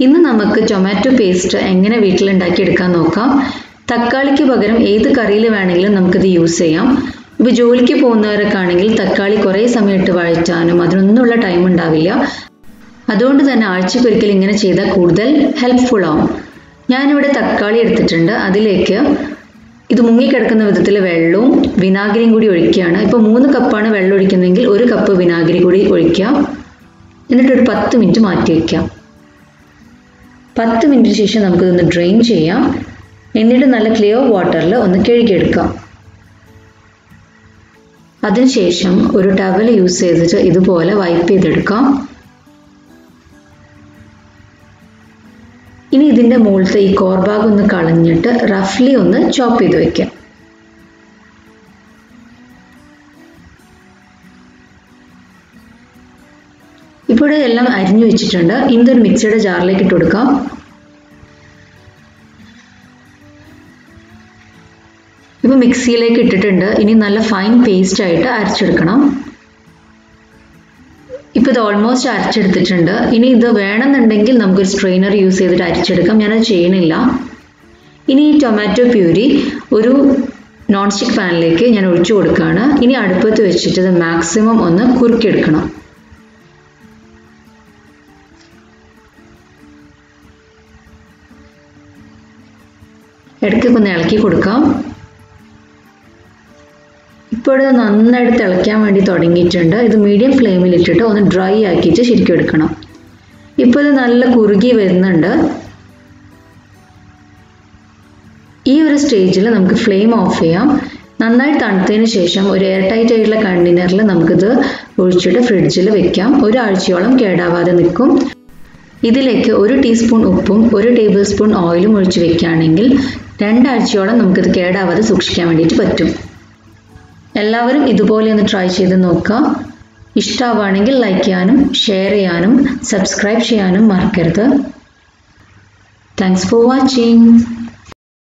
ഇന്ന് നമുക്ക് tomato paste എങ്ങനെ വീട്ടിലുണ്ടാക്കി എടുക്കാൻ നോക്കാം തക്കാളിക്ക് പകരം ഏത് കറിയിൽ വേണമെങ്കിലും നമുക്കിത് യൂസ് ചെയ്യാം ഇപ്പോൾ ജോലിക്ക് പോകുന്നവരൊക്കെ ആണെങ്കിൽ തക്കാളി കുറേ സമയം ഇട്ട് വഴറ്റാനും അതിനൊന്നുമുള്ള ടൈം ഉണ്ടാവില്ല അതുകൊണ്ട് തന്നെ ആഴ്ചക്കൊരിക്കൽ ഇങ്ങനെ ചെയ്താൽ കൂടുതൽ ഹെൽപ്ഫുൾ ആവും ഞാനിവിടെ തക്കാളി എടുത്തിട്ടുണ്ട് അതിലേക്ക് ഇത് മുങ്ങിക്കിടക്കുന്ന വിധത്തിൽ വെള്ളവും വിനാഗിരിയും കൂടി ഒഴിക്കുകയാണ് ഇപ്പോൾ മൂന്ന് കപ്പാണ് വെള്ളം ഒഴിക്കുന്നതെങ്കിൽ ഒരു കപ്പ് വിനാഗിരി കൂടി ഒഴിക്കുക എന്നിട്ട് ഒരു പത്ത് മിനിറ്റ് മാറ്റി വയ്ക്കാം പത്ത് മിനിറ്റിന് ശേഷം നമുക്കിതൊന്ന് ഡ്രെയിൻ ചെയ്യാം എന്നിട്ട് നല്ല ക്ലിയർ വാട്ടറിൽ ഒന്ന് കഴുകിയെടുക്കാം അതിനുശേഷം ഒരു ടവൽ യൂസ് ചെയ്തിട്ട് ഇതുപോലെ വൈപ്പ് ചെയ്തെടുക്കാം ഇനി ഇതിൻ്റെ മുകളിലത്തെ ഈ കോർഭാഗം ഒന്ന് കളഞ്ഞിട്ട് റഫ്ലി ഒന്ന് ചോപ്പ് ചെയ്ത് വെക്കാം ഇപ്പോൾ എല്ലാം അരിഞ്ഞു വെച്ചിട്ടുണ്ട് ഇതൊരു മിക്സിയുടെ ജാറിലേക്ക് ഇട്ട് കൊടുക്കാം ഇപ്പോൾ മിക്സിയിലേക്ക് ഇട്ടിട്ടുണ്ട് ഇനി നല്ല ഫൈൻ പേസ്റ്റ് ആയിട്ട് അരച്ചെടുക്കണം ഇപ്പോൾ ഇത് ഓൾമോസ്റ്റ് അരച്ചെടുത്തിട്ടുണ്ട് ഇനി ഇത് വേണമെന്നുണ്ടെങ്കിൽ നമുക്കൊരു സ്ട്രെയിനർ യൂസ് ചെയ്തിട്ട് അരച്ചെടുക്കാം ഞാനത് ചെയ്യണില്ല ഇനി ഈ ടൊമാറ്റോ പ്യൂരി ഒരു നോൺ സ്റ്റിക്ക് പാനിലേക്ക് ഞാൻ ഒഴിച്ചു കൊടുക്കുകയാണ് ഇനി അടുപ്പത്ത് വെച്ചിട്ട് ഇത് മാക്സിമം ഒന്ന് കുറുക്കിയെടുക്കണം ഇടയ്ക്കൊക്കെ ഒന്ന് ഇളക്കി കൊടുക്കാം ഇപ്പോൾ ഇത് നന്നായിട്ട് തിളയ്ക്കാൻ വേണ്ടി തുടങ്ങിയിട്ടുണ്ട് ഇത് മീഡിയം ഫ്ലെയിമിൽ ഇട്ടിട്ട് ഒന്ന് ഡ്രൈ ആക്കിയിട്ട് ശരിക്കും എടുക്കണം ഇപ്പോൾ ഇത് നല്ല കുറുകി വരുന്നുണ്ട് ഈ ഒരു സ്റ്റേജിൽ നമുക്ക് ഫ്ലെയിം ഓഫ് ചെയ്യാം നന്നായി തണുത്തതിന് ശേഷം ഒരു എയർ ടൈറ്റ് ആയിട്ടുള്ള കണ്ടെയ്നറിൽ നമുക്കിത് ഒഴിച്ചിട്ട് ഫ്രിഡ്ജിൽ വെക്കാം ഒരാഴ്ചയോളം കേടാവാതെ നിൽക്കും ഇതിലേക്ക് ഒരു ടീസ്പൂൺ ഉപ്പും ഒരു ടേബിൾ സ്പൂൺ ഓയിലും ഒഴിച്ച് വെക്കുകയാണെങ്കിൽ രണ്ടാഴ്ചയോളം നമുക്കിത് കേടാവാതെ സൂക്ഷിക്കാൻ വേണ്ടിയിട്ട് പറ്റും എല്ലാവരും ഇതുപോലെ ഒന്ന് ട്രൈ ചെയ്ത് നോക്കുക ഇഷ്ടമാവുകയാണെങ്കിൽ ലൈക്ക് ചെയ്യാനും ഷെയർ ചെയ്യാനും സബ്സ്ക്രൈബ് ചെയ്യാനും മറക്കരുത് താങ്ക്സ് ഫോർ വാച്ചിങ്